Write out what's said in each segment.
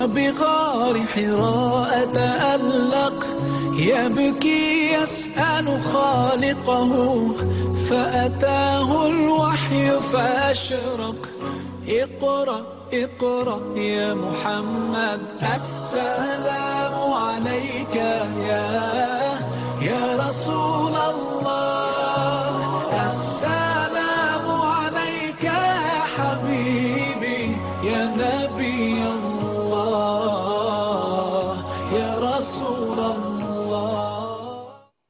بغار حراء تألق يبكي يسأل خالقه فأتاه الوحي فأشرق اقرأ اقرأ يا محمد السلام عليك يا يا رسول الله السلام عليك يا حبيبي يا نبي الله يا رسول الله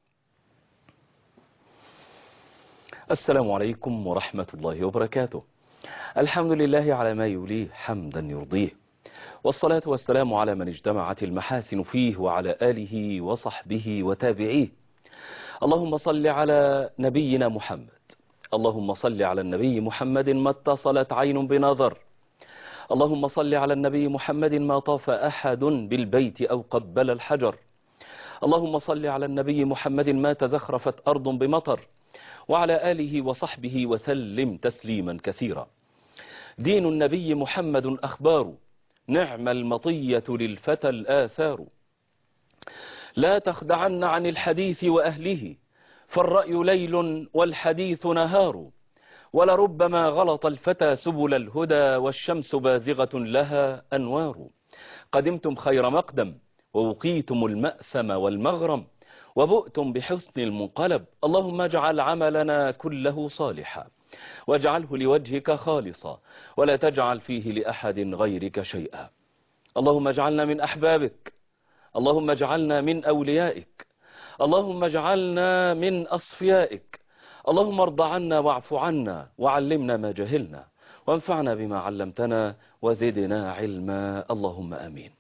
السلام عليكم ورحمة الله وبركاته الحمد لله على ما يوليه حمدا يرضيه والصلاة والسلام على من اجتمعت المحاسن فيه وعلى آله وصحبه وتابعيه اللهم صل على نبينا محمد اللهم صل على النبي محمد ما اتصلت عين بنظر اللهم صل على النبي محمد ما طاف أحد بالبيت أو قبل الحجر اللهم صل على النبي محمد ما تزخرفت أرض بمطر وعلى آله وصحبه وسلم تسليما كثيرا دين النبي محمد أخبار نعم المطية للفتى الآثار لا تخدعن عن الحديث وأهله فالرأي ليل والحديث نهار ولربما غلط الفتى سبل الهدى والشمس بازغة لها أنوار قدمتم خير مقدم ووقيتم المأثم والمغرم وبؤتم بحسن المنقلب اللهم اجعل عملنا كله صالحا واجعله لوجهك خالصا ولا تجعل فيه لأحد غيرك شيئا اللهم اجعلنا من أحبابك اللهم اجعلنا من أوليائك اللهم اجعلنا من أصفيائك اللهم ارض عنا واعف عنا وعلمنا ما جهلنا وانفعنا بما علمتنا وزدنا علما اللهم آمين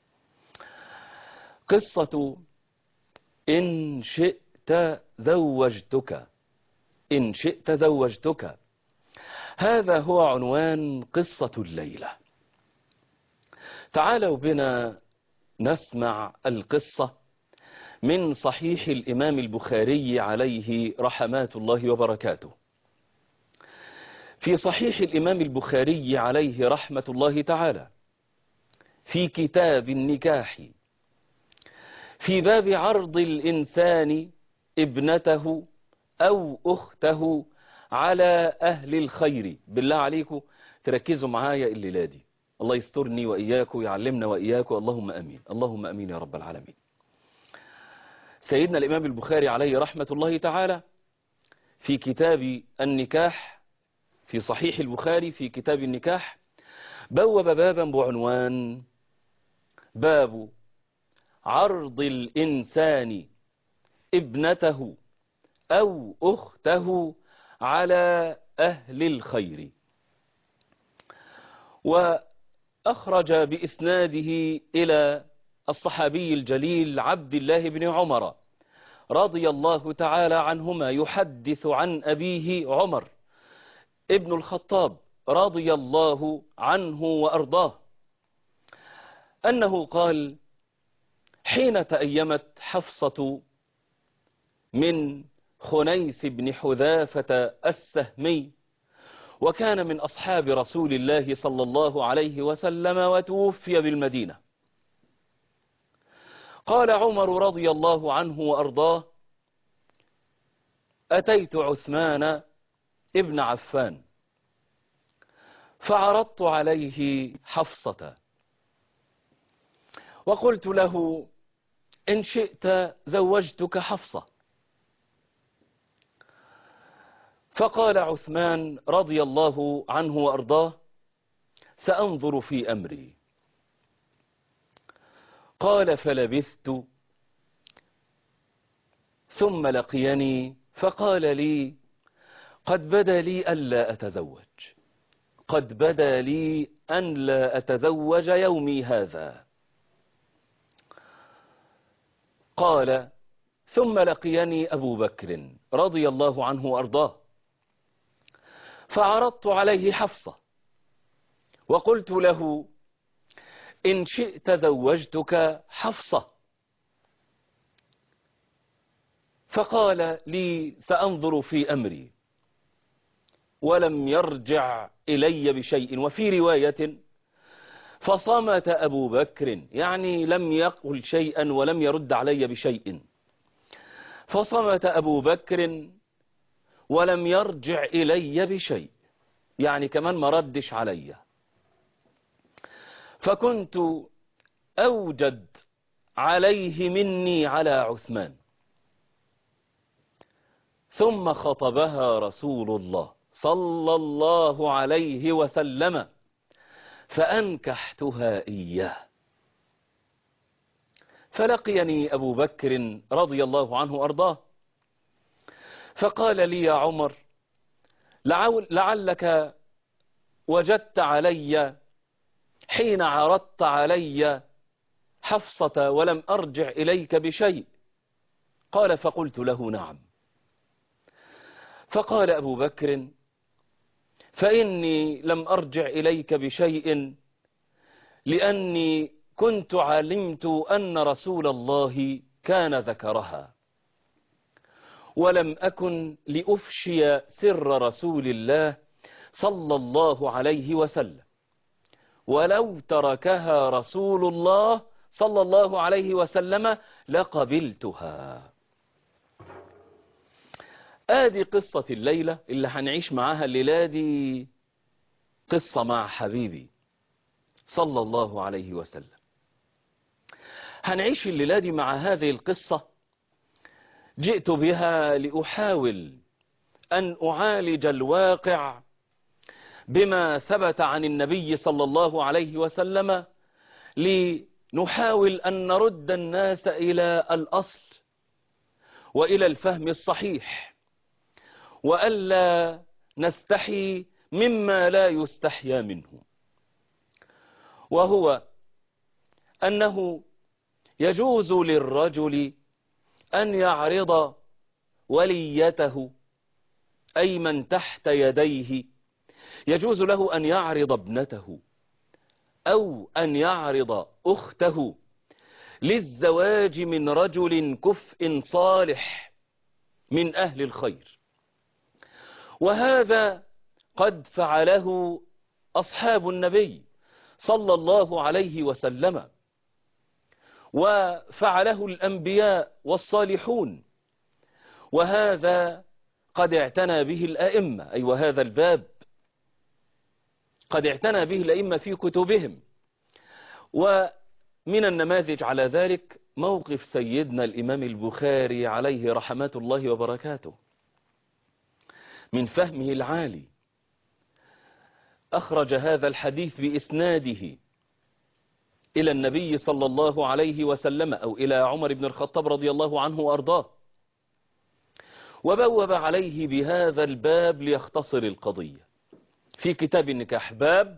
قصة إن شئت زوجتك إن شئت زوجتك هذا هو عنوان قصة الليلة تعالوا بنا نسمع القصة من صحيح الإمام البخاري عليه رحمات الله وبركاته في صحيح الإمام البخاري عليه رحمة الله تعالى في كتاب النكاح في باب عرض الإنسان ابنته أو أخته على أهل الخير بالله عليكم تركزوا معايا الليلة دي الله يسترني وإياكم ويعلمنا وإياكم اللهم أمين اللهم أمين يا رب العالمين سيدنا الإمام البخاري عليه رحمة الله تعالى في كتاب النكاح في صحيح البخاري في كتاب النكاح بوب بابا بعنوان باب عرض الإنسان ابنته أو أخته على أهل الخير وأخرج بإسناده إلى الصحابي الجليل عبد الله بن عمر رضي الله تعالى عنهما يحدث عن أبيه عمر ابن الخطاب رضي الله عنه وأرضاه أنه قال حين تأيمت حفصة من خنيس بن حذافة السهمي وكان من أصحاب رسول الله صلى الله عليه وسلم وتوفي بالمدينة قال عمر رضي الله عنه وأرضاه أتيت عثمان ابن عفان فعرضت عليه حفصة وقلت له إن شئت زوجتك حفصة فقال عثمان رضي الله عنه وأرضاه سأنظر في أمري قال فلبثت ثم لقيني فقال لي قد بدا لي ألا أتزوج قد بدا لي أن لا أتزوج يومي هذا قال ثم لقيني أبو بكر رضي الله عنه وأرضاه فعرضت عليه حفصة وقلت له إن شئت زوجتك حفصة فقال لي سأنظر في أمري ولم يرجع إلي بشيء وفي رواية فصمت أبو بكر يعني لم يقل شيئا ولم يرد علي بشيء فصمت أبو بكر ولم يرجع إلي بشيء يعني كمان ما ردش علي فكنت أوجد عليه مني على عثمان ثم خطبها رسول الله صلى الله عليه وسلم فأنكحتها إياه فلقيني أبو بكر رضي الله عنه أرضاه فقال لي يا عمر لعلك وجدت علي حين عرضت علي حفصة ولم أرجع إليك بشيء قال فقلت له نعم فقال أبو بكر فإني لم أرجع إليك بشيء لأني كنت علمت أن رسول الله كان ذكرها ولم أكن لأفشي سر رسول الله صلى الله عليه وسلم ولو تركها رسول الله صلى الله عليه وسلم لقبلتها ادي قصة الليلة اللي هنعيش معاها الليلة دي قصة مع حبيبي صلى الله عليه وسلم هنعيش الليلة دي مع هذه القصة جئت بها لأحاول أن أعالج الواقع بما ثبت عن النبي صلى الله عليه وسلم لنحاول أن نرد الناس إلى الأصل وإلى الفهم الصحيح وألا نستحي مما لا يستحيا منه وهو أنه يجوز للرجل أن يعرض وليته أي من تحت يديه يجوز له أن يعرض ابنته أو أن يعرض أخته للزواج من رجل كفء صالح من أهل الخير وهذا قد فعله أصحاب النبي صلى الله عليه وسلم وفعله الأنبياء والصالحون وهذا قد اعتنى به الأئمة أي وهذا الباب قد اعتنى به الأئمة في كتبهم ومن النماذج على ذلك موقف سيدنا الإمام البخاري عليه رحمة الله وبركاته من فهمه العالي أخرج هذا الحديث بإسناده إلى النبي صلى الله عليه وسلم أو إلى عمر بن الخطاب رضي الله عنه وأرضاه وبوب عليه بهذا الباب ليختصر القضية في كتاب النكاح باب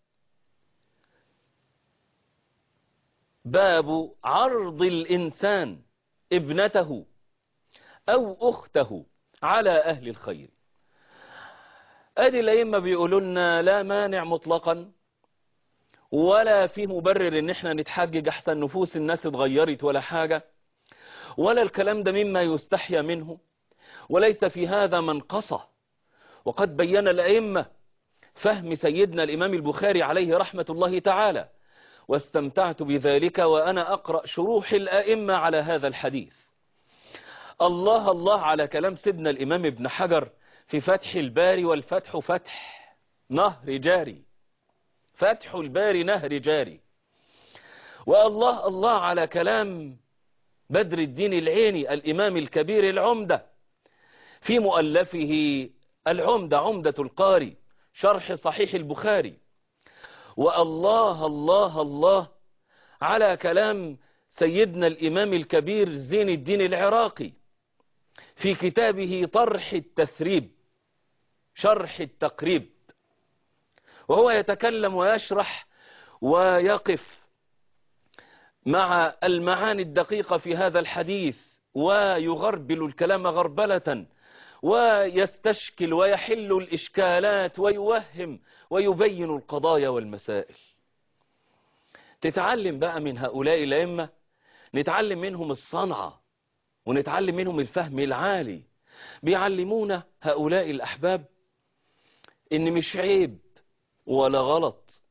باب عرض الإنسان ابنته أو أخته على أهل الخير أدي الأئمة بيقولوا لنا لا مانع مطلقا ولا في مبرر ان احنا نتحجج احسن نفوس الناس اتغيرت ولا حاجة ولا الكلام ده مما يستحيا منه وليس في هذا منقصة وقد بين الأئمة فهم سيدنا الإمام البخاري عليه رحمة الله تعالى واستمتعت بذلك وأنا أقرأ شروح الأئمة على هذا الحديث الله الله على كلام سيدنا الإمام ابن حجر في فتح الباري والفتح فتح نهر جاري فتح الباري نهر جاري والله الله على كلام بدر الدين العيني الإمام الكبير العمدة في مؤلفه العمدة عمدة القاري شرح صحيح البخاري والله الله الله على كلام سيدنا الإمام الكبير زين الدين العراقي في كتابه طرح التثريب شرح التقريب وهو يتكلم ويشرح ويقف مع المعاني الدقيقة في هذا الحديث ويغربل الكلام غربلة ويستشكل ويحل الإشكالات ويوهم ويبين القضايا والمسائل تتعلم بقى من هؤلاء الأئمة نتعلم منهم الصنعة ونتعلم منهم الفهم العالي بيعلمونا هؤلاء الأحباب إن مش عيب ولا غلط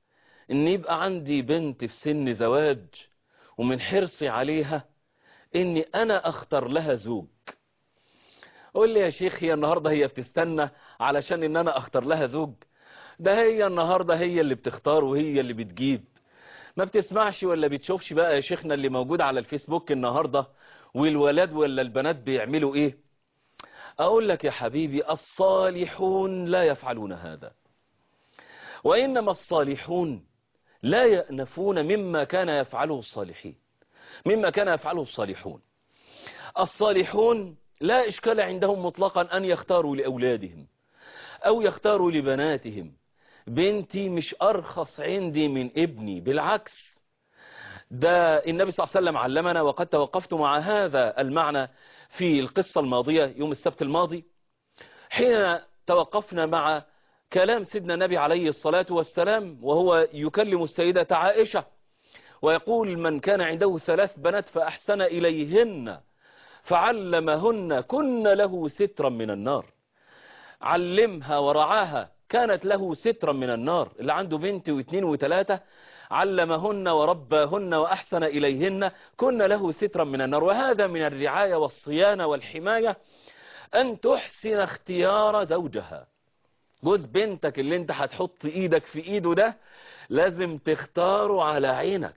ان يبقى عندي بنت في سن زواج ومن حرصي عليها اني انا اختار لها زوج قول لي يا شيخ هي النهاردة هي بتستنى علشان ان انا اختار لها زوج ده هي النهاردة هي اللي بتختار وهي اللي بتجيب ما بتسمعش ولا بتشوفش بقى يا شيخنا اللي موجود على الفيسبوك النهاردة والولاد ولا البنات بيعملوا ايه اقول لك يا حبيبي الصالحون لا يفعلون هذا وانما الصالحون لا يأنفون مما كان يفعله الصالحين مما كان يفعله الصالحون الصالحون لا إشكال عندهم مطلقا أن يختاروا لأولادهم أو يختاروا لبناتهم بنتي مش أرخص عندي من ابني بالعكس ده النبي صلى الله عليه وسلم علمنا وقد توقفت مع هذا المعنى في القصة الماضية يوم السبت الماضي حين توقفنا مع كلام سيدنا النبي عليه الصلاة والسلام وهو يكلم السيدة عائشة ويقول من كان عنده ثلاث بنات فأحسن إليهن فعلمهن كن له سترا من النار علمها ورعاها كانت له سترا من النار اللي عنده بنت واثنين وثلاثة علمهن ورباهن وأحسن إليهن كن له سترا من النار وهذا من الرعاية والصيانة والحماية أن تحسن اختيار زوجها جوز بنتك اللي انت هتحط ايدك في ايده ده لازم تختاره على عينك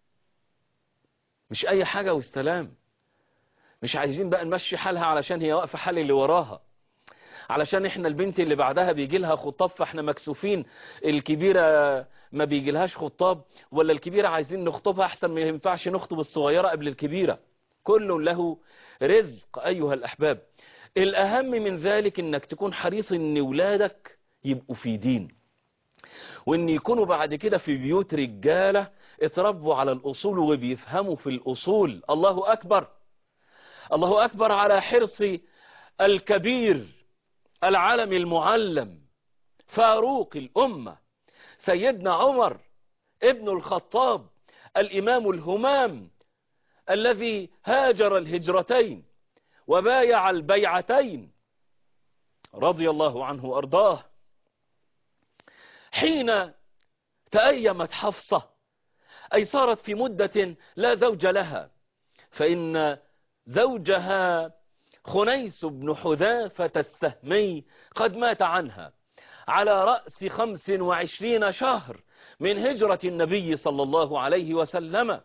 مش اي حاجة والسلام مش عايزين بقى نمشي حالها علشان هي واقفة حال اللي وراها علشان احنا البنت اللي بعدها بيجي لها خطاب فاحنا مكسوفين الكبيرة ما بيجي لهاش خطاب ولا الكبيرة عايزين نخطبها احسن ما ينفعش نخطب الصغيرة قبل الكبيرة كل له رزق ايها الاحباب الاهم من ذلك انك تكون حريص ان ولادك يبقوا في دين وان يكونوا بعد كده في بيوت رجالة اتربوا على الاصول وبيفهموا في الاصول الله اكبر الله اكبر على حرص الكبير العالم المعلم فاروق الامة سيدنا عمر ابن الخطاب الامام الهمام الذي هاجر الهجرتين وبايع البيعتين رضي الله عنه وارضاه حين تأيمت حفصة أي صارت في مدة لا زوج لها فإن زوجها خنيس بن حذافة السهمي قد مات عنها على رأس خمس وعشرين شهر من هجرة النبي صلى الله عليه وسلم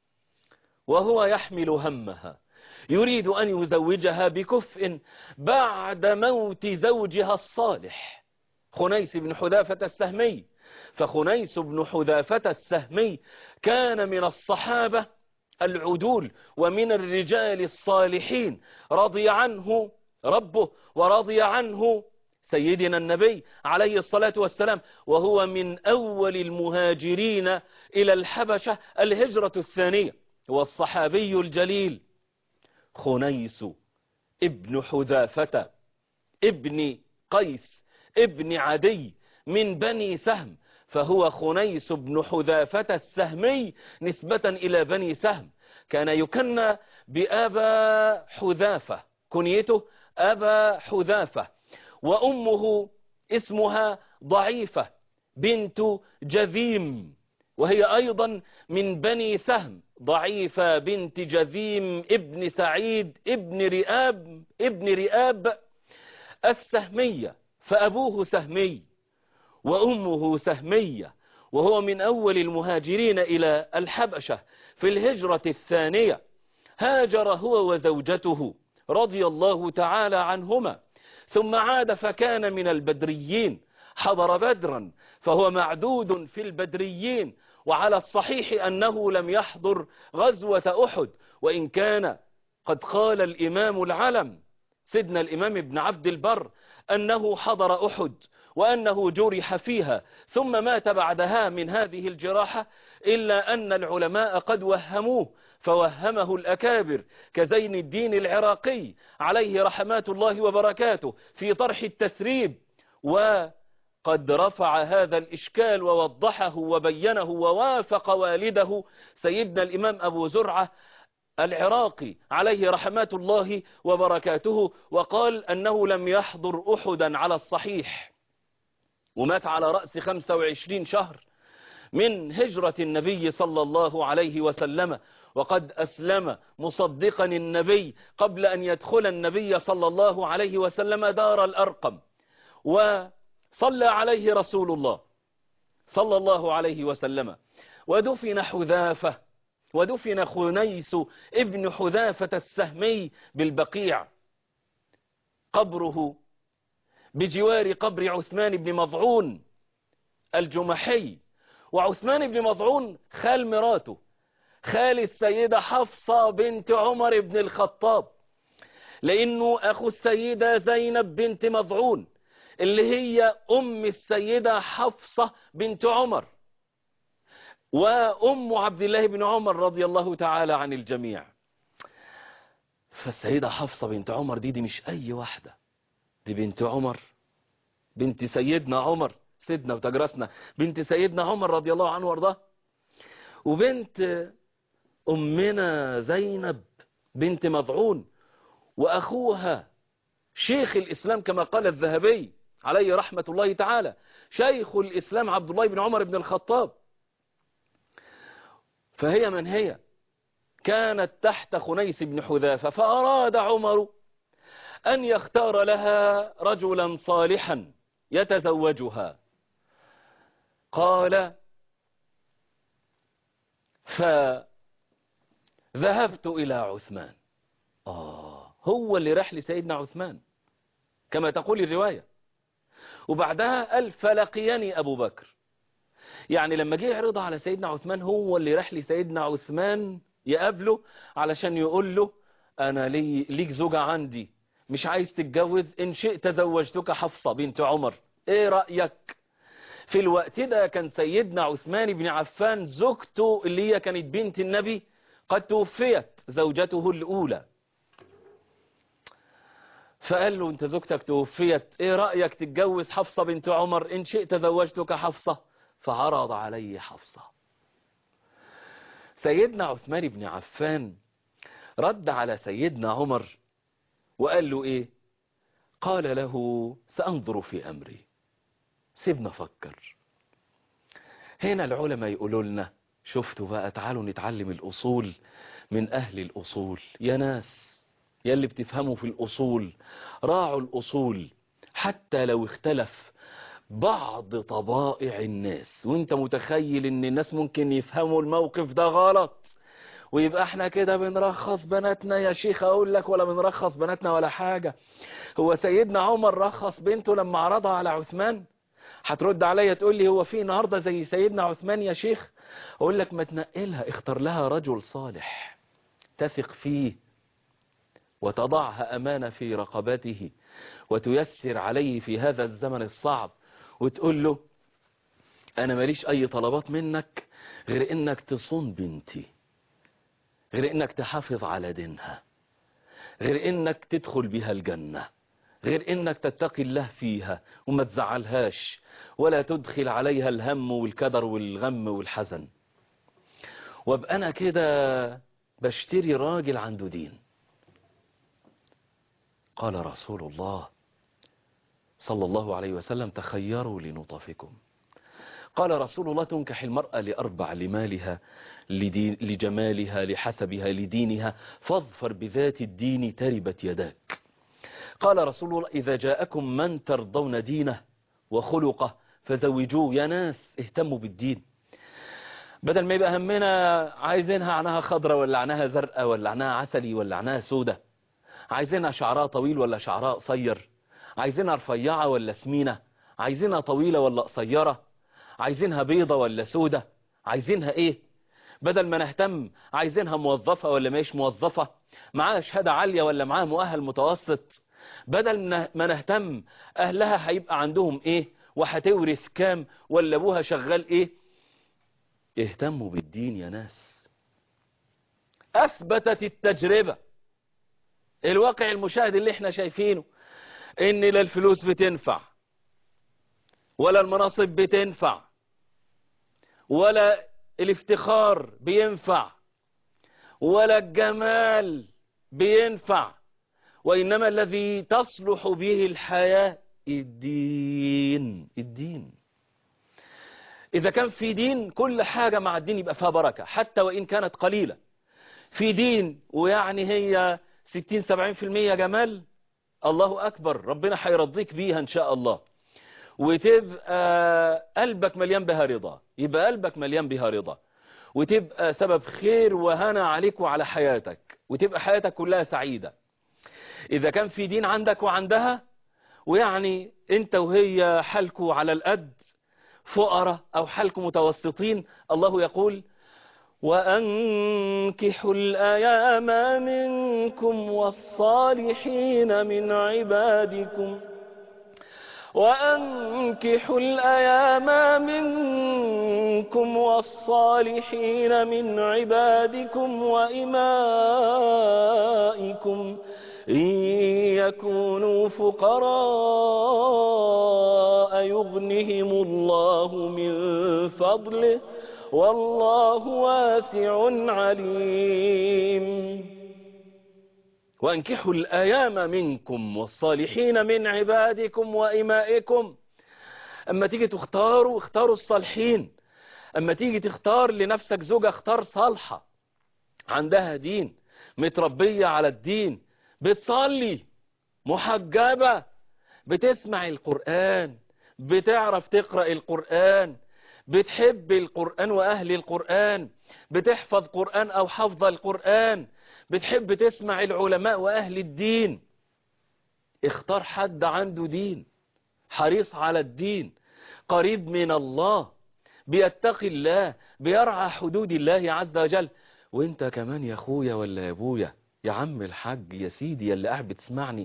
وهو يحمل همها يريد أن يزوجها بكفء بعد موت زوجها الصالح خنيس بن حذافة السهمي فخنيس بن حذافة السهمي كان من الصحابة العدول ومن الرجال الصالحين رضي عنه ربه ورضي عنه سيدنا النبي عليه الصلاة والسلام وهو من أول المهاجرين إلى الحبشة الهجرة الثانية والصحابي الجليل خنيس ابن حذافة ابن قيس ابن عدي من بني سهم فهو خنيس بن حذافة السهمي نسبة إلى بني سهم كان يكنى بأبا حذافة كنيته أبا حذافة وأمه اسمها ضعيفة بنت جذيم وهي أيضا من بني سهم ضعيفة بنت جذيم ابن سعيد ابن رئاب ابن رئاب السهمية فأبوه سهمي وأمه سهمية وهو من أول المهاجرين إلى الحبشة في الهجرة الثانية هاجر هو وزوجته رضي الله تعالى عنهما ثم عاد فكان من البدريين حضر بدرا فهو معدود في البدريين وعلى الصحيح أنه لم يحضر غزوة أحد وإن كان قد قال الإمام العلم سيدنا الإمام ابن عبد البر أنه حضر أحد وأنه جرح فيها ثم مات بعدها من هذه الجراحة إلا أن العلماء قد وهموه فوهمه الأكابر كزين الدين العراقي عليه رحمات الله وبركاته في طرح التثريب وقد رفع هذا الإشكال ووضحه وبينه ووافق والده سيدنا الإمام أبو زرعة العراقي عليه رحمات الله وبركاته وقال أنه لم يحضر أحدا على الصحيح ومات على رأس 25 شهر من هجرة النبي صلى الله عليه وسلم وقد أسلم مصدقا النبي قبل أن يدخل النبي صلى الله عليه وسلم دار الأرقم وصلى عليه رسول الله صلى الله عليه وسلم ودفن حذافة ودفن خنيس ابن حذافة السهمي بالبقيع قبره بجوار قبر عثمان بن مضعون الجمحي وعثمان بن مضعون خال مراته خال السيدة حفصة بنت عمر بن الخطاب لأنه أخو السيدة زينب بنت مضعون اللي هي أم السيدة حفصة بنت عمر وأم عبد الله بن عمر رضي الله تعالى عن الجميع فالسيدة حفصة بنت عمر دي دي مش أي واحدة دي بنت عمر بنت سيدنا عمر سيدنا وتجرسنا بنت سيدنا عمر رضي الله عنه وارضاه وبنت أمنا زينب بنت مضعون وأخوها شيخ الإسلام كما قال الذهبي عليه رحمة الله تعالى شيخ الإسلام عبد الله بن عمر بن الخطاب فهي من هي كانت تحت خنيس بن حذافة فأراد عمر أن يختار لها رجلا صالحا يتزوجها قال فذهبت إلى عثمان آه هو اللي راح لسيدنا عثمان كما تقول الرواية وبعدها قال فلقيني أبو بكر يعني لما جه يعرضها على سيدنا عثمان هو اللي راح لسيدنا عثمان يقابله علشان يقول له أنا لي ليك زوجة عندي مش عايز تتجوز إن شئت زوجتك حفصة بنت عمر إيه رأيك في الوقت ده كان سيدنا عثمان بن عفان زوجته اللي هي كانت بنت النبي قد توفيت زوجته الأولى فقال له انت زوجتك توفيت ايه رأيك تتجوز حفصة بنت عمر ان شئت زوجتك حفصة فعرض عليه حفصة سيدنا عثمان بن عفان رد على سيدنا عمر وقال له ايه قال له سأنظر في أمري سيبنا فكر هنا العلماء يقولوا لنا شفتوا بقى تعالوا نتعلم الأصول من أهل الأصول يا ناس يا اللي بتفهموا في الأصول راعوا الأصول حتى لو اختلف بعض طبائع الناس وانت متخيل ان الناس ممكن يفهموا الموقف ده غلط ويبقى احنا كده بنرخص بناتنا يا شيخ اقول لك ولا بنرخص بناتنا ولا حاجة هو سيدنا عمر رخص بنته لما عرضها على عثمان هترد عليا تقول لي هو في النهاردة زي سيدنا عثمان يا شيخ اقول لك ما تنقلها اختار لها رجل صالح تثق فيه وتضعها أمانة في رقبته وتيسر عليه في هذا الزمن الصعب وتقول له أنا ماليش أي طلبات منك غير إنك تصون بنتي غير إنك تحافظ على دينها غير إنك تدخل بها الجنة غير إنك تتقي الله فيها وما تزعلهاش ولا تدخل عليها الهم والكدر والغم والحزن وابقى أنا كده بشتري راجل عنده دين قال رسول الله صلى الله عليه وسلم تخيروا لنطفكم قال رسول الله تنكح المرأة لأربع لمالها لدين لجمالها لحسبها لدينها فاظفر بذات الدين تربت يداك قال رسول الله إذا جاءكم من ترضون دينه وخلقه فزوجوه يا ناس اهتموا بالدين بدل ما يبقى همنا عايزينها عنها خضرة ولا عنها زرقاء ولا عنها عسلي ولا عنها سودة عايزينها شعرها طويل ولا شعرها قصير عايزينها رفيعة ولا سمينة عايزينها طويلة ولا قصيرة عايزينها بيضة ولا سودة عايزينها ايه بدل ما نهتم عايزينها موظفة ولا ماهيش موظفة معاها شهادة عالية ولا معاها مؤهل متوسط بدل ما نهتم اهلها هيبقى عندهم ايه وهتورث كام ولا ابوها شغال ايه اهتموا بالدين يا ناس اثبتت التجربة الواقع المشاهد اللي احنا شايفينه ان لا الفلوس بتنفع ولا المناصب بتنفع ولا الافتخار بينفع ولا الجمال بينفع وإنما الذي تصلح به الحياة الدين الدين إذا كان في دين كل حاجة مع الدين يبقى فيها بركة حتى وإن كانت قليلة في دين ويعني هي 60-70% جمال الله أكبر ربنا هيرضيك بيها إن شاء الله وتبقى قلبك مليان بها رضا يبقى قلبك مليان بها رضا وتبقى سبب خير وهنا عليك وعلى حياتك وتبقى حياتك كلها سعيدة إذا كان في دين عندك وعندها ويعني انت وهي حالكوا على القد فقراء أو حالكم متوسطين الله يقول وأنكحوا الأيام منكم والصالحين من عبادكم وأنكحوا الأيام منكم والصالحين من عبادكم وإمائكم إن يكونوا فقراء يغنهم الله من فضله والله واسع عليم وانكحوا الأيام منكم والصالحين من عبادكم وإمائكم أما تيجي تختاروا اختاروا الصالحين أما تيجي تختار لنفسك زوجة اختار صالحة عندها دين متربية على الدين بتصلي محجبة بتسمع القرآن بتعرف تقرأ القرآن بتحب القرآن وأهل القرآن بتحفظ قرآن أو حفظ القرآن بتحب تسمع العلماء وأهل الدين اختار حد عنده دين حريص على الدين قريب من الله بيتقي الله بيرعى حدود الله عز وجل وانت كمان يا اخويا ولا يا ابويا يا عم الحاج يا سيدي يا اللي قاعد بتسمعني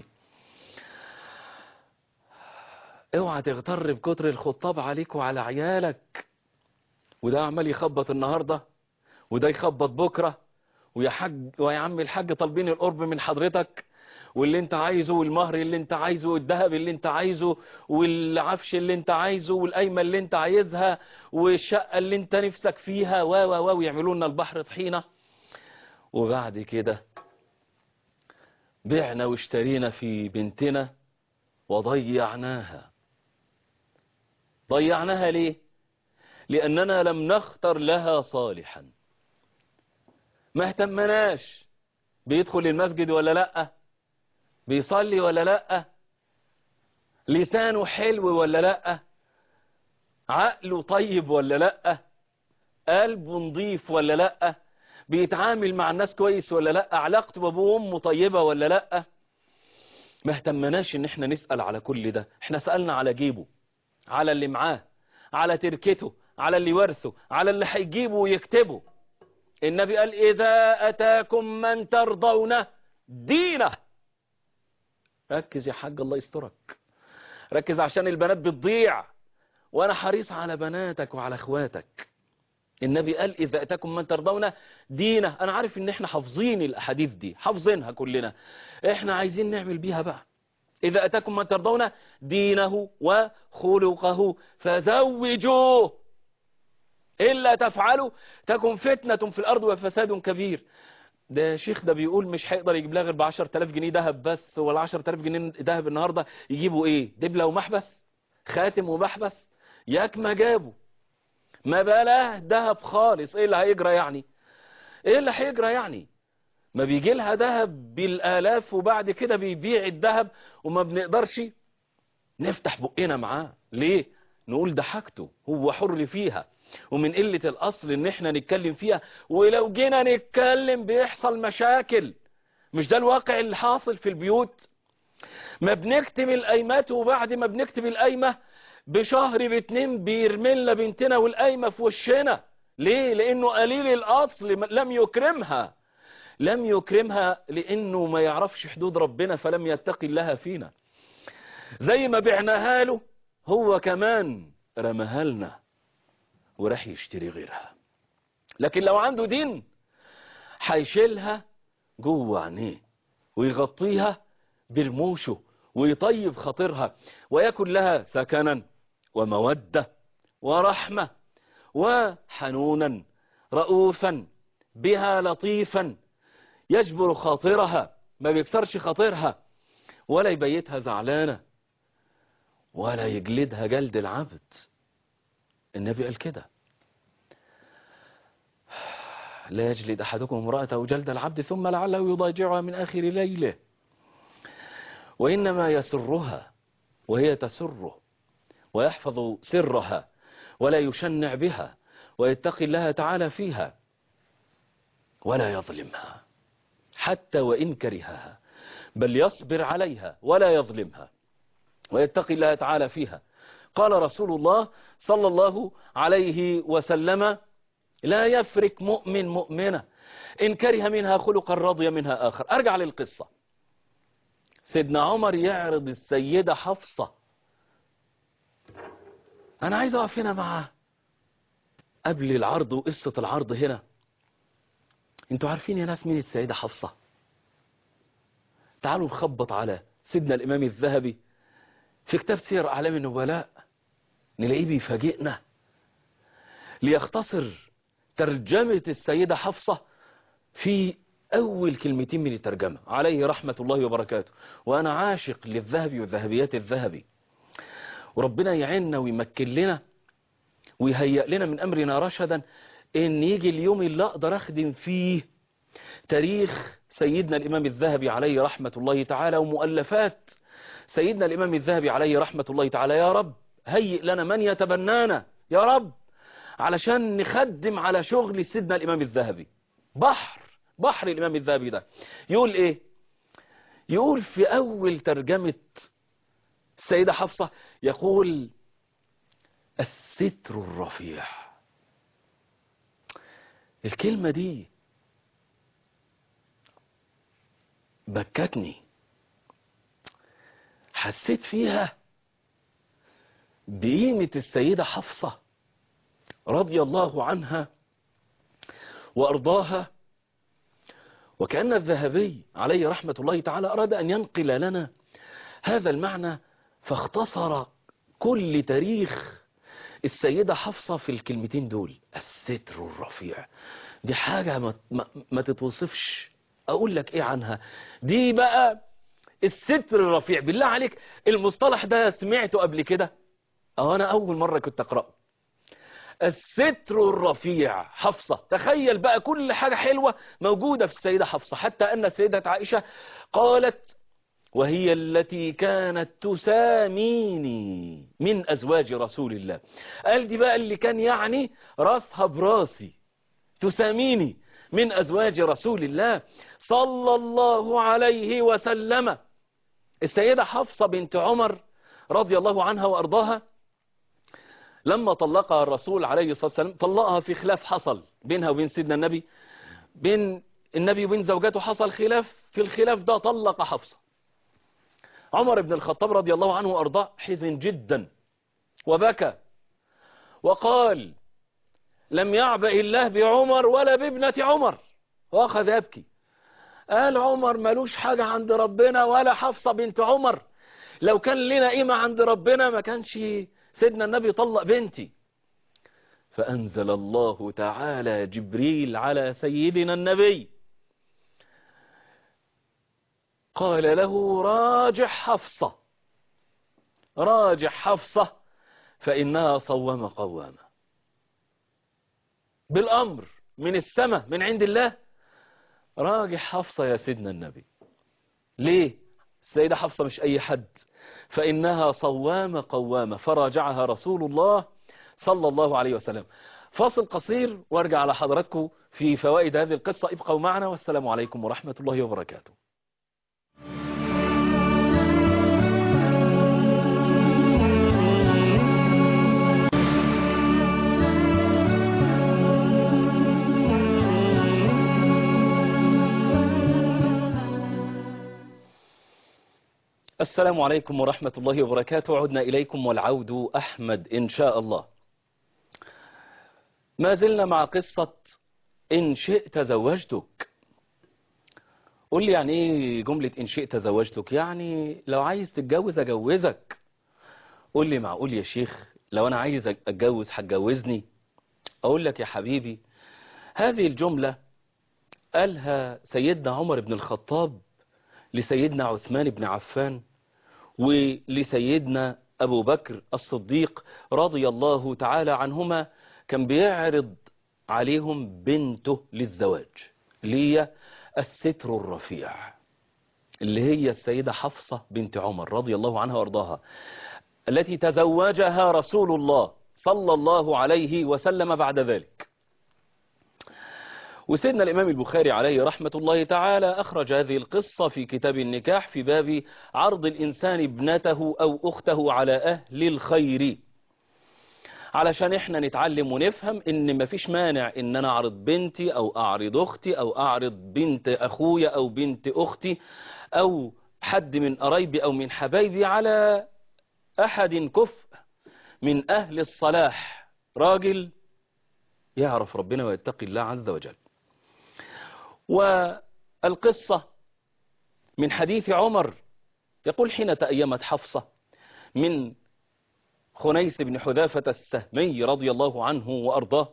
اوعى تغتر بكتر الخطاب عليك وعلى عيالك وده عمال يخبط النهاردة وده يخبط بكرة ويا حاج ويا عم الحاج طالبين القرب من حضرتك واللي انت عايزه والمهر اللي انت عايزه والذهب اللي انت عايزه والعفش اللي انت عايزه والقايمه اللي انت عايزها والشقة اللي انت نفسك فيها و و و ويعملوا لنا البحر طحينة وبعد كده بعنا واشترينا في بنتنا وضيعناها ضيعناها ليه لأننا لم نختر لها صالحا ما اهتمناش بيدخل المسجد ولا لأ بيصلي ولا لأ لسانه حلو ولا لأ عقله طيب ولا لأ قلبه نظيف ولا لأ بيتعامل مع الناس كويس ولا لأ علاقته بابوه وامه طيبة ولا لأ ما اهتمناش ان احنا نسأل على كل ده احنا سألنا على جيبه على اللي معاه على تركته على اللي ورثه على اللي هيجيبه ويكتبه النبي قال إذا أتاكم من ترضون دينه ركز يا حاج الله يسترك ركز عشان البنات بتضيع وانا حريص على بناتك وعلى اخواتك النبي قال إذا أتاكم من ترضون دينه أنا عارف إن إحنا حافظين الأحاديث دي حافظينها كلنا إحنا عايزين نعمل بيها بقى إذا أتاكم من ترضون دينه وخلقه فزوجوه إلا تفعلوا تكن فتنة في الأرض وفساد كبير ده شيخ ده بيقول مش هيقدر يجيب لها غير ب 10000 جنيه ذهب بس ولا 10000 جنيه ذهب النهارده يجيبوا ايه دبله ومحبس خاتم ومحبس ياك ما جابوا ما بلاه ذهب خالص ايه اللي هيجرى يعني ايه اللي هيجرى يعني ما بيجي لها ذهب بالالاف وبعد كده بيبيع الذهب وما بنقدرش نفتح بقنا معاه ليه نقول ده حاجته هو حر فيها ومن قلة الأصل إن إحنا نتكلم فيها ولو جينا نتكلم بيحصل مشاكل مش ده الواقع اللي حاصل في البيوت ما بنكتب القايمات وبعد ما بنكتب القايمة بشهر باتنين بيرملنا بنتنا والقايمة في وشنا ليه لأنه قليل الأصل لم يكرمها لم يكرمها لأنه ما يعرفش حدود ربنا فلم يتقي الله فينا زي ما بعناها له هو كمان رماها لنا وراح يشتري غيرها لكن لو عنده دين هيشيلها جوه عينيه ويغطيها برموشه ويطيب خاطرها ويكن لها سكنا ومودة ورحمة وحنونا رؤوفا بها لطيفا يجبر خاطرها ما بيكسرش خاطرها ولا يبيتها زعلانة ولا يجلدها جلد العبد النبي قال كده لا يجلد أحدكم امرأته جلد العبد ثم لعله يضاجعها من آخر ليله وإنما يسرها وهي تسره ويحفظ سرها ولا يشنع بها ويتقي الله تعالى فيها ولا يظلمها حتى وإن كرهها بل يصبر عليها ولا يظلمها ويتقي الله تعالى فيها قال رسول الله صلى الله عليه وسلم لا يفرك مؤمن مؤمنة إن كره منها خلقا رضي منها آخر أرجع للقصة سيدنا عمر يعرض السيدة حفصة أنا عايز أقف هنا معاه قبل العرض وقصة العرض هنا انتوا عارفين يا ناس مين السيدة حفصة تعالوا نخبط على سيدنا الإمام الذهبي في كتاب سير أعلام النبلاء نلاقيه بيفاجئنا ليختصر ترجمة السيدة حفصة في أول كلمتين من الترجمة عليه رحمة الله وبركاته وأنا عاشق للذهبي والذهبيات الذهبي وربنا يعيننا ويمكن لنا ويهيئ لنا من أمرنا رشدا إن يجي اليوم اللي أقدر أخدم فيه تاريخ سيدنا الإمام الذهبي عليه رحمة الله تعالى ومؤلفات سيدنا الإمام الذهبي عليه رحمة الله تعالى يا رب هيئ لنا من يتبنانا يا رب علشان نخدم على شغل سيدنا الإمام الذهبي بحر بحر الإمام الذهبي ده يقول إيه يقول في أول ترجمة السيدة حفصة يقول الستر الرفيع الكلمة دي بكتني حسيت فيها بقيمة السيدة حفصة رضي الله عنها وأرضاها وكأن الذهبي عليه رحمة الله تعالى أراد أن ينقل لنا هذا المعنى فاختصر كل تاريخ السيدة حفصة في الكلمتين دول الستر الرفيع دي حاجة ما, ما, ما تتوصفش أقول لك إيه عنها دي بقى الستر الرفيع بالله عليك المصطلح ده سمعته قبل كده أو أنا أول مرة كنت أقرأه الستر الرفيع حفصة تخيل بقى كل حاجة حلوة موجودة في السيدة حفصة حتى أن السيدة عائشة قالت وهي التي كانت تساميني من أزواج رسول الله قال دي بقى اللي كان يعني راسها براسي تساميني من أزواج رسول الله صلى الله عليه وسلم السيدة حفصة بنت عمر رضي الله عنها وأرضاها لما طلقها الرسول عليه الصلاة والسلام طلقها في خلاف حصل بينها وبين سيدنا النبي بين النبي وبين زوجاته حصل خلاف في الخلاف ده طلق حفصة عمر بن الخطاب رضي الله عنه وأرضاه حزن جدا وبكى وقال لم يعبأ الله بعمر ولا بابنة عمر وأخذ يبكي قال عمر ملوش حاجة عند ربنا ولا حفصة بنت عمر لو كان لنا قيمة عند ربنا ما كانش سيدنا النبي طلق بنتي فأنزل الله تعالى جبريل على سيدنا النبي قال له راجع حفصة راجع حفصة فإنها صوم قوامة بالأمر من السماء من عند الله راجع حفصة يا سيدنا النبي ليه السيدة حفصة مش أي حد فإنها صوامة قوامة فراجعها رسول الله صلى الله عليه وسلم فاصل قصير وارجع على حضراتكم في فوائد هذه القصة ابقوا معنا والسلام عليكم ورحمة الله وبركاته السلام عليكم ورحمة الله وبركاته عدنا إليكم والعود أحمد إن شاء الله ما زلنا مع قصة إن شئت زوجتك قول لي يعني إيه جملة إن شئت زوجتك يعني لو عايز تتجوز أجوزك قول لي معقول يا شيخ لو أنا عايز أتجوز هتجوزني أقول لك يا حبيبي هذه الجملة قالها سيدنا عمر بن الخطاب لسيدنا عثمان بن عفان ولسيدنا أبو بكر الصديق رضي الله تعالى عنهما كان بيعرض عليهم بنته للزواج اللي هي الستر الرفيع اللي هي السيدة حفصة بنت عمر رضي الله عنها وارضاها التي تزوجها رسول الله صلى الله عليه وسلم بعد ذلك وسيدنا الإمام البخاري عليه رحمة الله تعالى أخرج هذه القصة في كتاب النكاح في باب عرض الإنسان ابنته أو أخته على أهل الخير علشان احنا نتعلم ونفهم ان مفيش مانع ان انا اعرض بنتي او اعرض اختي او اعرض بنت اخويا او بنت اختي او حد من قرايبي او من حبايبي على احد كفء من اهل الصلاح راجل يعرف ربنا ويتقي الله عز وجل والقصة من حديث عمر يقول حين تأيمت حفصة من خنيس بن حذافة السهمي رضي الله عنه وأرضاه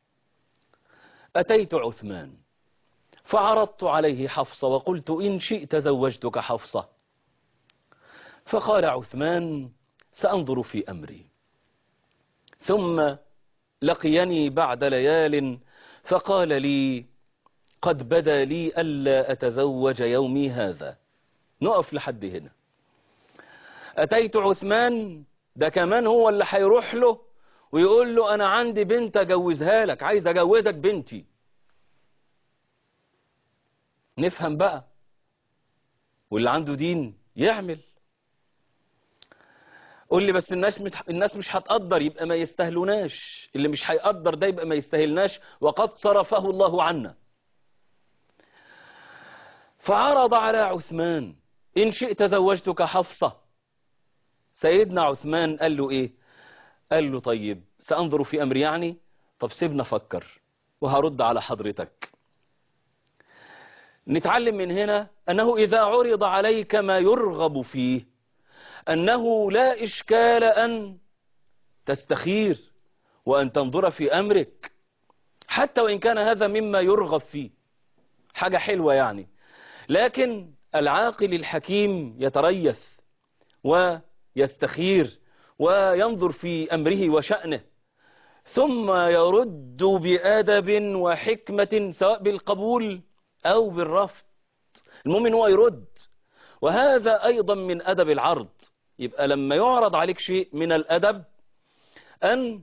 أتيت عثمان فعرضت عليه حفصة وقلت إن شئت زوجتك حفصة فقال عثمان سأنظر في أمري ثم لقيني بعد ليال فقال لي قد بدا لي ألا أتزوج يومي هذا نقف لحد هنا أتيت عثمان ده كمان هو اللي هيروح له ويقول له أنا عندي بنت أجوزها لك عايز أجوزك بنتي نفهم بقى واللي عنده دين يعمل قول لي بس الناس مش الناس مش هتقدر يبقى ما يستاهلوناش اللي مش هيقدر ده يبقى ما يستاهلناش وقد صرفه الله عنا فعرض على عثمان إن شئت زوجتك حفصة سيدنا عثمان قال له إيه قال له طيب سأنظر في أمري يعني طب سيبنا فكر وهرد على حضرتك نتعلم من هنا أنه إذا عرض عليك ما يرغب فيه أنه لا إشكال أن تستخير وأن تنظر في أمرك حتى وإن كان هذا مما يرغب فيه حاجة حلوة يعني لكن العاقل الحكيم يتريث ويستخير وينظر في أمره وشأنه ثم يرد بأدب وحكمة سواء بالقبول أو بالرفض المؤمن هو يرد وهذا أيضا من أدب العرض يبقى لما يعرض عليك شيء من الأدب أن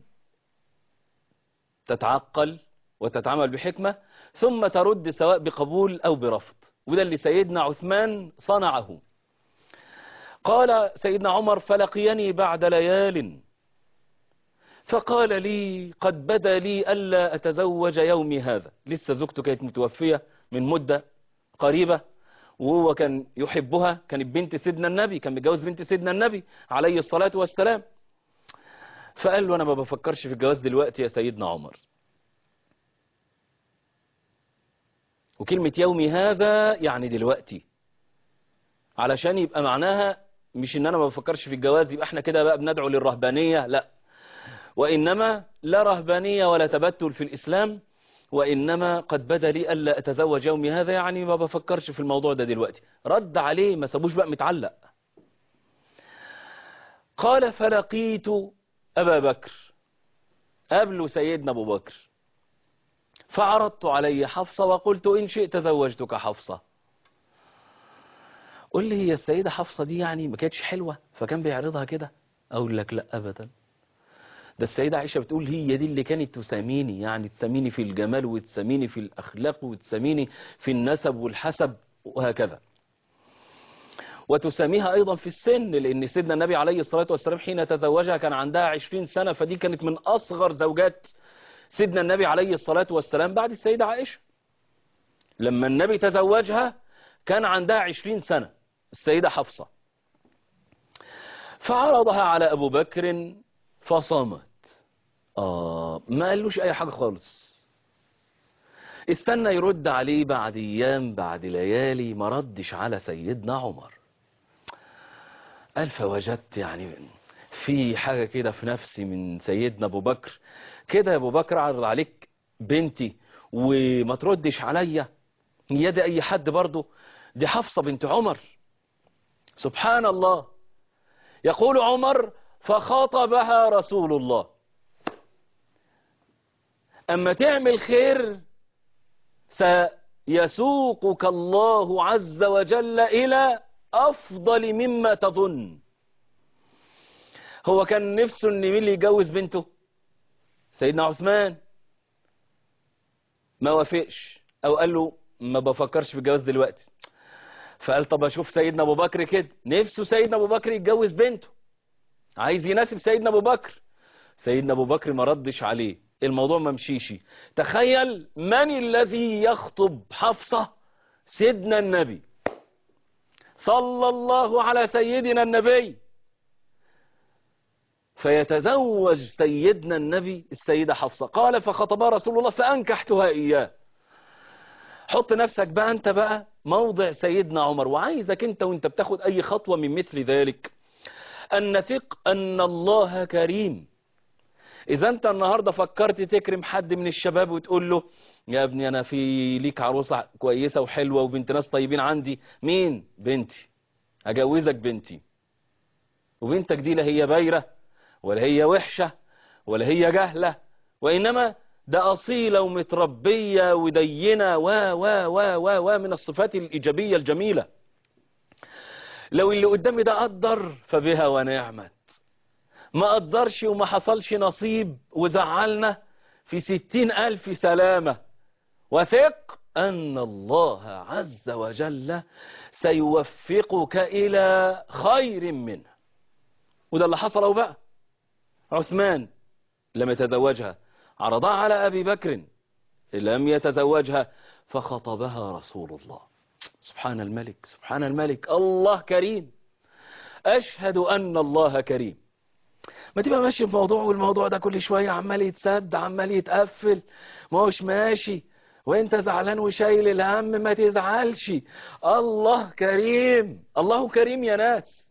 تتعقل وتتعامل بحكمة ثم ترد سواء بقبول أو برفض وده اللي سيدنا عثمان صنعه قال سيدنا عمر فلقيني بعد ليال فقال لي قد بدا لي ألا أتزوج يومي هذا لسه زوجته كانت متوفية من مدة قريبة وهو كان يحبها كانت بنت سيدنا النبي كان متجوز بنت سيدنا النبي عليه الصلاة والسلام فقال له أنا ما بفكرش في الجواز دلوقتي يا سيدنا عمر وكلمة يومي هذا يعني دلوقتي علشان يبقى معناها مش ان انا ما بفكرش في الجواز يبقى احنا كده بقى بندعو للرهبانية لا وانما لا رهبانية ولا تبتل في الاسلام وانما قد بدا لي الا اتزوج يومي هذا يعني ما بفكرش في الموضوع ده دلوقتي رد عليه ما سابوش بقى متعلق قال فلقيت ابا بكر قبل سيدنا ابو بكر فعرضت عليه حفصة وقلت إن شئت زوجتك حفصة قل لي هي السيدة حفصة دي يعني ما كانتش حلوة فكان بيعرضها كده أقول لك لا أبدا ده السيدة عائشة بتقول هي دي اللي كانت تساميني يعني تساميني في الجمال وتساميني في الأخلاق وتساميني في النسب والحسب وهكذا وتساميها أيضا في السن لأن سيدنا النبي عليه الصلاة والسلام حين تزوجها كان عندها عشرين سنة فدي كانت من أصغر زوجات سيدنا النبي عليه الصلاة والسلام بعد السيدة عائشة لما النبي تزوجها كان عندها عشرين سنة السيدة حفصة فعرضها على أبو بكر فصامت آه ما قالوش أي حاجة خالص استنى يرد عليه بعد أيام بعد ليالي ما ردش على سيدنا عمر قال فوجدت يعني في حاجة كده في نفسي من سيدنا أبو بكر كده يا أبو بكر عرض عليك بنتي وما تردش عليا يد أي حد برضه دي حفصة بنت عمر سبحان الله يقول عمر فخاطبها رسول الله أما تعمل خير سيسوقك الله عز وجل إلى أفضل مما تظن هو كان نفسه ان مين اللي يجوز بنته سيدنا عثمان ما وافقش او قال له ما بفكرش في الجواز دلوقتي فقال طب اشوف سيدنا ابو بكر كده نفسه سيدنا ابو بكر يتجوز بنته عايز يناسب سيدنا ابو بكر سيدنا ابو بكر ما ردش عليه الموضوع ما مشيش تخيل من الذي يخطب حفصة سيدنا النبي صلى الله على سيدنا النبي فيتزوج سيدنا النبي السيدة حفصة قال فخطبها رسول الله فأنكحتها إياه حط نفسك بقى أنت بقى موضع سيدنا عمر وعايزك أنت وأنت بتاخد أي خطوة من مثل ذلك أن نثق أن الله كريم إذا أنت النهاردة فكرت تكرم حد من الشباب وتقول له يا ابني أنا في ليك عروسة كويسة وحلوة وبنت ناس طيبين عندي مين بنتي أجوزك بنتي وبنتك دي لا هي بايرة ولا هي وحشة ولا هي جهلة وإنما ده أصيلة ومتربية ودينة و و و و و من الصفات الإيجابية الجميلة لو اللي قدامي ده قدر فبها ونعمت ما قدرش وما حصلش نصيب وزعلنا في ستين ألف سلامة وثق أن الله عز وجل سيوفقك إلى خير منه وده اللي حصل بقى عثمان لم يتزوجها عرضها على أبي بكر لم يتزوجها فخطبها رسول الله سبحان الملك سبحان الملك الله كريم أشهد أن الله كريم ما تبقى ماشي في موضوع والموضوع ده كل شوية عمال يتسد عمال يتقفل ما هوش ماشي وانت زعلان وشايل الهم ما تزعلش الله كريم الله كريم يا ناس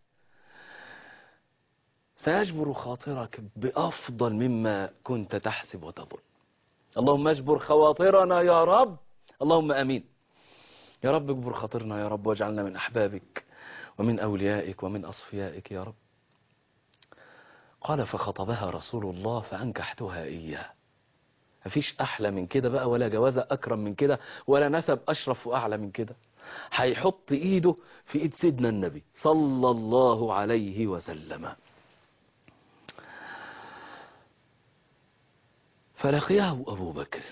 سيجبر خاطرك بأفضل مما كنت تحسب وتظن اللهم اجبر خواطرنا يا رب اللهم أمين يا رب اجبر خاطرنا يا رب واجعلنا من أحبابك ومن أوليائك ومن أصفيائك يا رب قال فخطبها رسول الله فأنكحتها إياه مفيش أحلى من كده بقى ولا جوازة أكرم من كده ولا نسب أشرف وأعلى من كده هيحط إيده في إيد سيدنا النبي صلى الله عليه وسلم فلقيه أبو بكر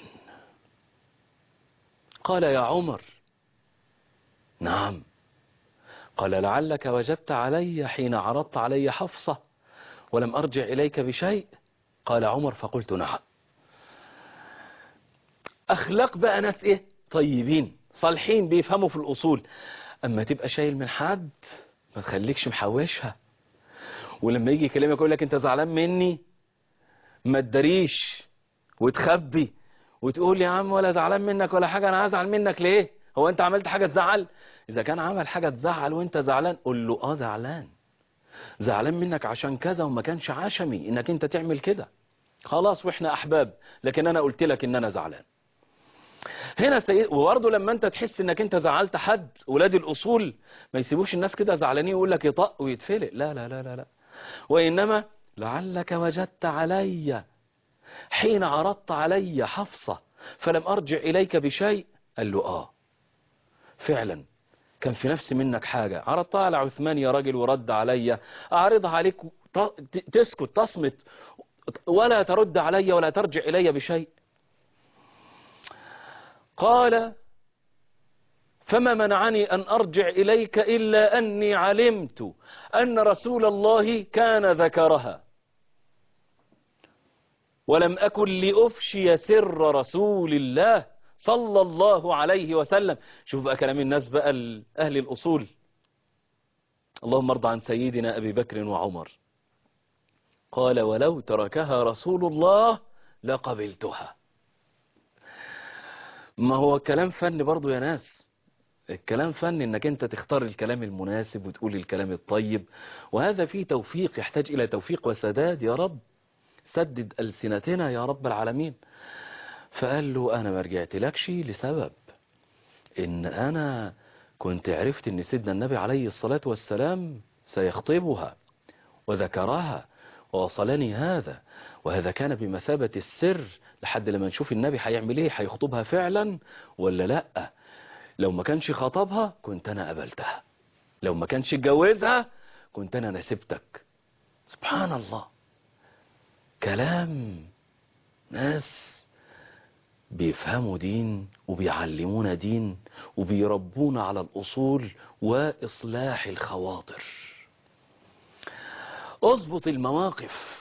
قال يا عمر نعم قال لعلك وجدت علي حين عرضت علي حفصة ولم أرجع إليك بشيء قال عمر فقلت نعم أخلاق بقى ناس إيه طيبين صالحين بيفهموا في الأصول أما تبقى شايل من حد ما تخليكش محوشها ولما يجي يكلمك يقول لك أنت زعلان مني ما تداريش وتخبي وتقول يا عم ولا زعلان منك ولا حاجة أنا هزعل منك ليه هو أنت عملت حاجة تزعل إذا كان عمل حاجة تزعل وأنت زعلان قول له آه زعلان زعلان منك عشان كذا وما كانش عشمي إنك أنت تعمل كده خلاص وإحنا أحباب لكن أنا قلت لك إن أنا زعلان هنا سيد وبرضه لما انت تحس انك انت زعلت حد ولاد الاصول ما يسيبوش الناس كده زعلانين ويقول لك يطق ويتفلق لا لا لا لا لا وانما لعلك وجدت علي حين عرضت علي حفصة فلم ارجع اليك بشيء قال له اه فعلا كان في نفسي منك حاجة عرضتها على عثمان يا راجل ورد علي اعرضها عليك تسكت تصمت ولا ترد علي ولا ترجع الي بشيء قال فما منعني أن أرجع إليك إلا أني علمت أن رسول الله كان ذكرها ولم أكن لأفشي سر رسول الله صلى الله عليه وسلم شوف بقى كلام الناس بقى أهل الأصول اللهم ارضى عن سيدنا أبي بكر وعمر قال ولو تركها رسول الله لقبلتها ما هو كلام فن برضو يا ناس الكلام فن انك انت تختار الكلام المناسب وتقول الكلام الطيب وهذا فيه توفيق يحتاج الى توفيق وسداد يا رب سدد ألسنتنا يا رب العالمين فقال له انا ما رجعت لكش لسبب ان انا كنت عرفت ان سيدنا النبي عليه الصلاة والسلام سيخطبها وذكرها ووصلني هذا وهذا كان بمثابة السر لحد لما نشوف النبي هيعمل ايه هيخطبها فعلا ولا لا لو ما كانش خطبها كنت انا قبلتها لو ما كانش اتجوزها كنت انا نسبتك سبحان الله كلام ناس بيفهموا دين وبيعلمونا دين وبيربونا على الأصول وإصلاح الخواطر اضبط المواقف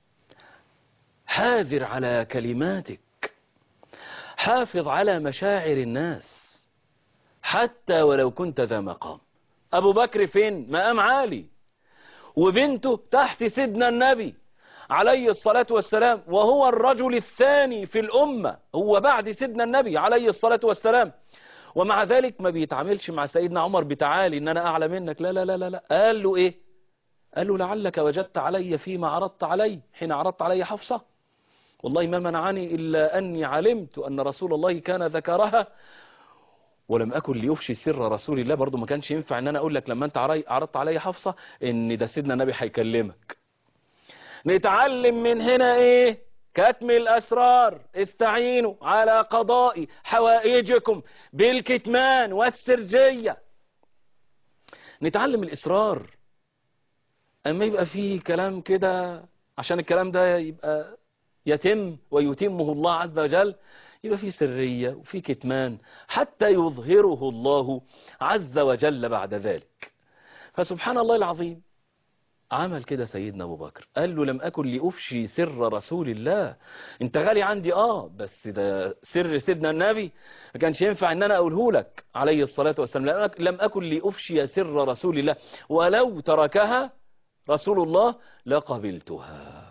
حاذر على كلماتك حافظ على مشاعر الناس حتى ولو كنت ذا مقام أبو بكر فين مقام عالي وبنته تحت سيدنا النبي عليه الصلاة والسلام وهو الرجل الثاني في الأمة هو بعد سيدنا النبي عليه الصلاة والسلام ومع ذلك ما بيتعاملش مع سيدنا عمر بتعالي ان انا اعلى منك لا لا لا لا, لا. قال له ايه قال له لعلك وجدت علي فيما عرضت علي حين عرضت علي حفصة والله ما منعني إلا أني علمت أن رسول الله كان ذكرها ولم أكن ليفشي سر رسول الله برضو ما كانش ينفع أن أنا أقول لك لما أنت عرضت علي حفصة أن ده سيدنا النبي هيكلمك نتعلم من هنا إيه كتم الأسرار استعينوا على قضاء حوائجكم بالكتمان والسرجية نتعلم الإصرار أما يبقى فيه كلام كده عشان الكلام ده يبقى يتم ويتمه الله عز وجل يبقى فيه سرية وفيه كتمان حتى يظهره الله عز وجل بعد ذلك فسبحان الله العظيم عمل كده سيدنا أبو بكر قال له لم أكن لأفشي سر رسول الله انت غالي عندي آه بس ده سر سيدنا النبي ما كانش ينفع ان انا اقوله لك عليه الصلاة والسلام لم أكن لأفشي سر رسول الله ولو تركها رسول الله لقبلتها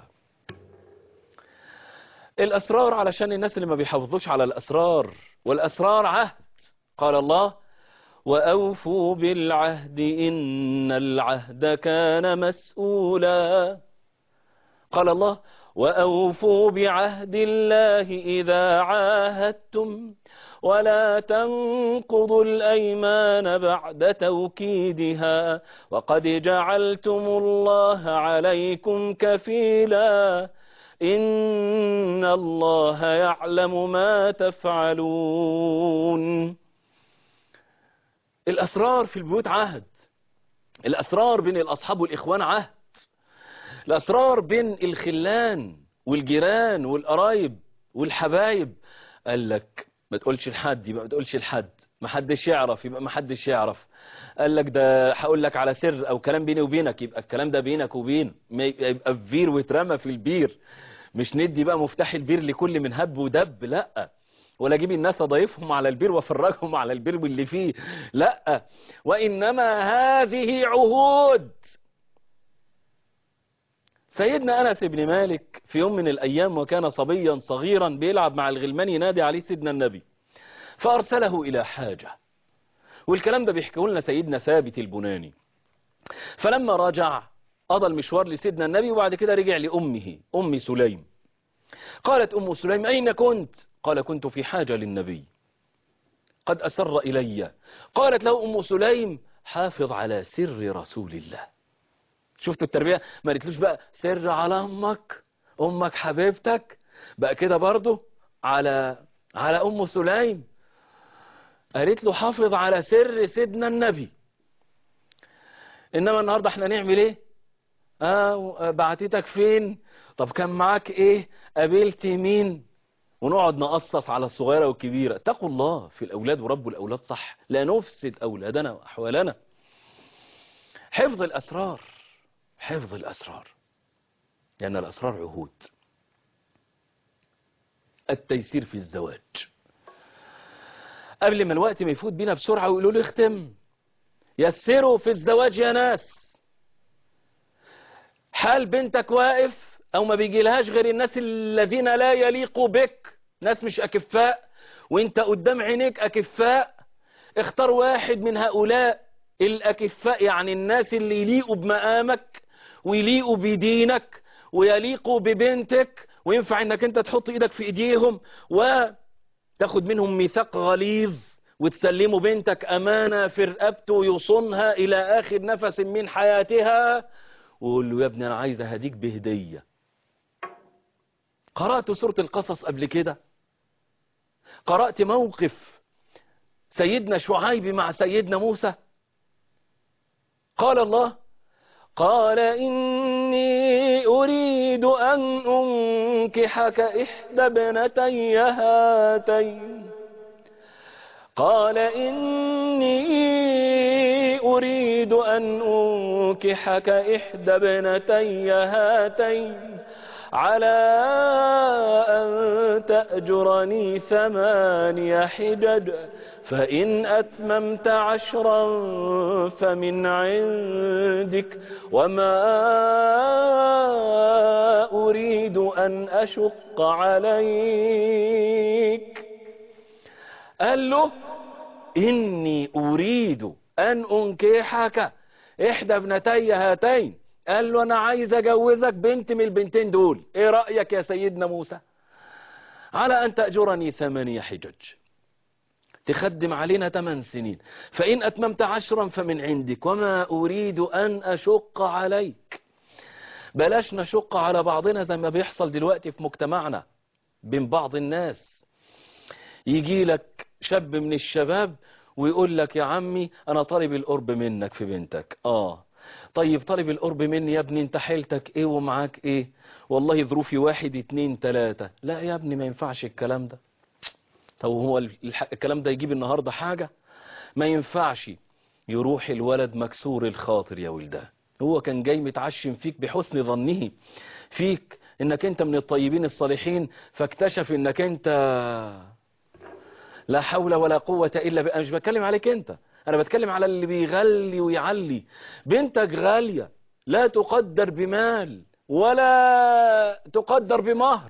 الأسرار علشان الناس اللي ما بيحافظوش على الأسرار والأسرار عهد قال الله وأوفوا بالعهد إن العهد كان مسؤولا قال الله وأوفوا بعهد الله إذا عاهدتم ولا تنقضوا الأيمان بعد توكيدها وقد جعلتم الله عليكم كفيلا إن الله يعلم ما تفعلون الأسرار في البيوت عهد الأسرار بين الأصحاب والإخوان عهد الأسرار بين الخلان والجيران والقرايب والحبايب قال لك ما تقولش لحد يبقى ما تقولش لحد ما حدش يعرف يبقى ما حدش يعرف قال لك ده هقول لك على سر او كلام بيني وبينك يبقى الكلام ده بينك وبين ما يبقى في بير واترمى في البير مش ندي بقى مفتاح البير لكل من هب ودب لا ولا اجيب الناس اضيفهم على البير وافرجهم على البير واللي فيه لا وانما هذه عهود سيدنا أنس بن مالك في يوم من الأيام وكان صبيا صغيرا بيلعب مع الغلمان ينادي عليه سيدنا النبي فأرسله إلى حاجة والكلام ده بيحكيه لنا سيدنا ثابت البناني فلما رجع قضى المشوار لسيدنا النبي وبعد كده رجع لأمه أم سليم قالت أم سليم أين كنت قال كنت في حاجة للنبي قد أسر إلي قالت له أم سليم حافظ على سر رسول الله شفتوا التربية ما قالتلوش بقى سر على أمك أمك حبيبتك بقى كده برضه على على أم سليم قالت له حافظ على سر سيدنا النبي إنما النهاردة احنا نعمل ايه اه بعتتك فين طب كان معاك ايه قابلت مين ونقعد نقصص على الصغيرة والكبيرة اتقوا الله في الأولاد وربوا الأولاد صح لا نفسد أولادنا وأحوالنا حفظ الأسرار حفظ الأسرار لأن الأسرار عهود التيسير في الزواج قبل ما الوقت ما يفوت بينا بسرعة ويقولوا لي اختم يسروا في الزواج يا ناس حال بنتك واقف او ما بيجيلهاش غير الناس الذين لا يليقوا بك ناس مش اكفاء وانت قدام عينيك اكفاء اختار واحد من هؤلاء الاكفاء يعني الناس اللي يليقوا بمقامك ويليقوا بدينك ويليقوا ببنتك وينفع انك انت تحط ايدك في ايديهم وتاخد منهم ميثاق غليظ وتسلموا بنتك امانة في رقبته يصونها الى اخر نفس من حياتها وقول له يا ابني انا عايز اهديك بهدية قرأت سورة القصص قبل كده قرأت موقف سيدنا شعيب مع سيدنا موسى قال الله قال إني أريد أن أنكحك إحدى ابنتي هاتين قال إني أريد أن أنكحك إحدى ابنتي هاتين على أن تأجرني ثماني حجج فإن أتممت عشرا فمن عندك وما أريد أن أشق عليك قال له إني أريد أن أنكحك إحدى ابنتي هاتين قال له أنا عايز أجوزك بنت من البنتين دول إيه رأيك يا سيدنا موسى على أن تأجرني ثمانية حجج تخدم علينا ثمان سنين فإن أتممت عشرا فمن عندك وما أريد أن أشق عليك بلاش نشق على بعضنا زي ما بيحصل دلوقتي في مجتمعنا بين بعض الناس يجي لك شاب من الشباب ويقول لك يا عمي أنا طالب القرب منك في بنتك آه طيب طالب القرب مني يا ابني انت حيلتك ايه ومعاك ايه والله ظروفي واحد اتنين تلاتة لا يا ابني ما ينفعش الكلام ده طب هو الح- الكلام ده يجيب النهاردة حاجة ما ينفعش يروح الولد مكسور الخاطر يا ولدان هو كان جاي متعشم فيك بحسن ظنه فيك انك انت من الطيبين الصالحين فاكتشف انك انت لا حول ولا قوة الا بالله مش بتكلم عليك انت انا بتكلم على اللي بيغلي ويعلي بنتك غالية لا تقدر بمال ولا تقدر بمهر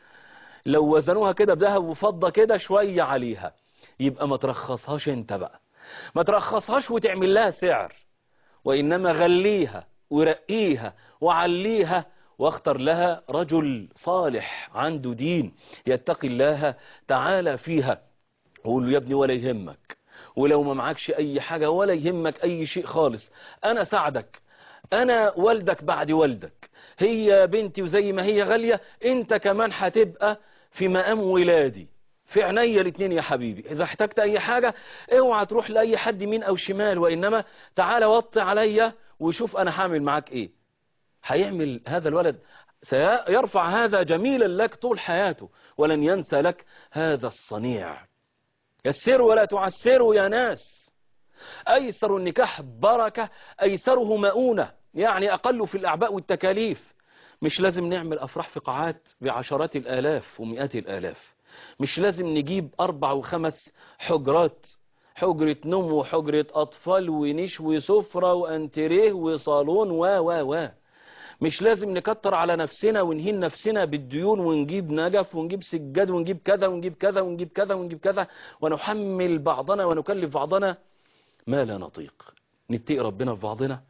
لو وزنوها كده بذهب وفضة كده شوية عليها يبقى ما ترخصهاش انت بقى ما ترخصهاش وتعمل لها سعر وإنما غليها ورقيها وعليها واختر لها رجل صالح عنده دين يتقي الله تعالى فيها وقول له يا ابني ولا يهمك ولو ما معكش أي حاجة ولا يهمك أي شيء خالص أنا ساعدك أنا والدك بعد والدك هي بنتي وزي ما هي غالية أنت كمان هتبقى في مقام ولادي في عينيا الاثنين يا حبيبي إذا احتجت أي حاجة اوعى تروح لأي حد يمين أو شمال وإنما تعالى وطي عليا وشوف أنا هعمل معاك إيه هيعمل هذا الولد سيرفع هذا جميلا لك طول حياته ولن ينسى لك هذا الصنيع يسروا ولا تعسروا يا ناس أيسر النكاح بركة أيسره مؤونة يعني أقل في الأعباء والتكاليف مش لازم نعمل أفراح في قاعات بعشرات الآلاف ومئات الآلاف مش لازم نجيب أربع وخمس حجرات حجرة نوم وحجرة أطفال ونيش وسفرة وأنتريه وصالون و و و مش لازم نكتر على نفسنا ونهين نفسنا بالديون ونجيب نجف ونجيب سجاد ونجيب كذا ونجيب كذا ونجيب كذا ونجيب كذا ونحمل بعضنا ونكلف بعضنا ما لا نطيق نتقي ربنا في بعضنا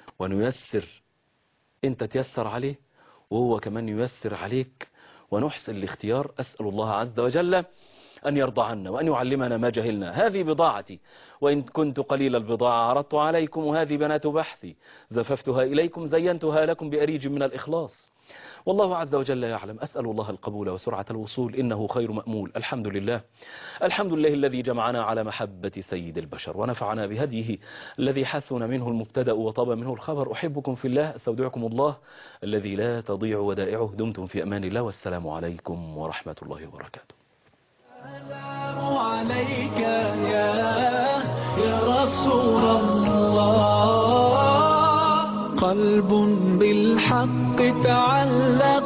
ونيسر انت تيسر عليه وهو كمان ييسر عليك ونحسن الاختيار أسأل الله عز وجل أن يرضى عنا وأن يعلمنا ما جهلنا هذه بضاعتي وإن كنت قليل البضاعة عرضت عليكم وهذه بنات بحثي زففتها إليكم زينتها لكم بأريج من الإخلاص والله عز وجل يعلم أسأل الله القبول وسرعة الوصول إنه خير مأمول الحمد لله الحمد لله الذي جمعنا على محبة سيد البشر ونفعنا بهديه الذي حسن منه المبتدأ وطاب منه الخبر أحبكم في الله استودعكم الله الذي لا تضيع ودائعه دمتم في أمان الله والسلام عليكم ورحمة الله وبركاته السلام عليك يا يا رسول الله قلب بالحق تعلق